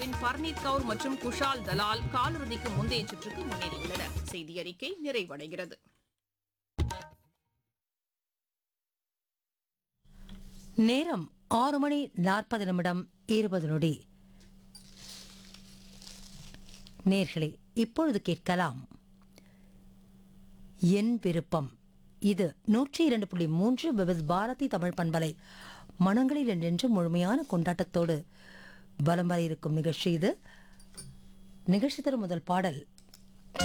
இந்தியாவின் பர்னீத் கவுர் மற்றும் குஷால் தலால் காலிறுதிக்கு முந்தைய சுற்றுக்கு முன்னேறியுள்ளனர் செய்தி அறிக்கை நிறைவடைகிறது நேரம் ஆறு மணி நாற்பது நிமிடம் இருபது நொடி நேர்களே இப்பொழுது கேட்கலாம் என் விருப்பம் இது நூற்றி இரண்டு புள்ளி மூன்று விவித் பாரதி தமிழ் பண்பலை மனங்களில் என்றென்று முழுமையான கொண்டாட்டத்தோடு வலம் வர இருக்கும் நிகழ்ச்சி இது நிகழ்ச்சி தரும் முதல் பாடல்